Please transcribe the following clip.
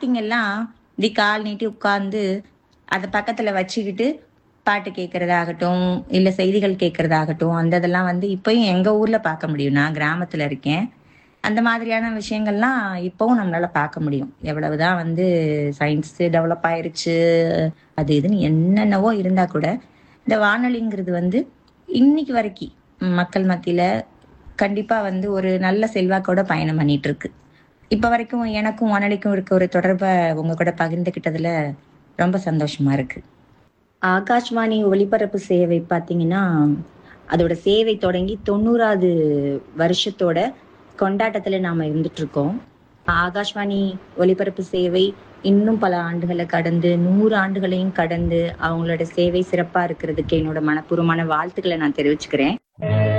பாட்டிங்கெல்லாம் இப்படி கால் நீட்டி உட்கார்ந்து அதை பக்கத்துல வச்சுக்கிட்டு பாட்டு கேட்கறதாகட்டும் இல்ல செய்திகள் கேட்கறதாகட்டும் அந்த இதெல்லாம் வந்து இப்பயும் எங்க ஊர்ல பார்க்க முடியும் நான் கிராமத்துல இருக்கேன் அந்த மாதிரியான விஷயங்கள்லாம் இப்பவும் நம்மளால பார்க்க முடியும் எவ்வளவுதான் வந்து சயின்ஸ் டெவலப் ஆயிருச்சு அது இதுன்னு என்னென்னவோ இருந்தா கூட இந்த வானொலிங்கிறது வந்து இன்னைக்கு வரைக்கும் மக்கள் மத்தியில கண்டிப்பா வந்து ஒரு நல்ல செல்வாக்கோட பயணம் பண்ணிட்டு இருக்கு இப்ப வரைக்கும் எனக்கும் வானொலிக்கும் இருக்க ஒரு தொடர்பை உங்க கூட பகிர்ந்துகிட்டதுல ரொம்ப சந்தோஷமா இருக்கு ஆகாஷ்வாணி ஒளிபரப்பு சேவை பார்த்தீங்கன்னா அதோட சேவை தொடங்கி தொண்ணூறாவது வருஷத்தோட கொண்டாட்டத்துல நாம இருந்துட்டு இருக்கோம் ஆகாஷ்வாணி ஒளிபரப்பு சேவை இன்னும் பல ஆண்டுகளை கடந்து நூறு ஆண்டுகளையும் கடந்து அவங்களோட சேவை சிறப்பா இருக்கிறதுக்கு என்னோட மனப்பூர்வமான வாழ்த்துக்களை நான் தெரிவிச்சுக்கிறேன்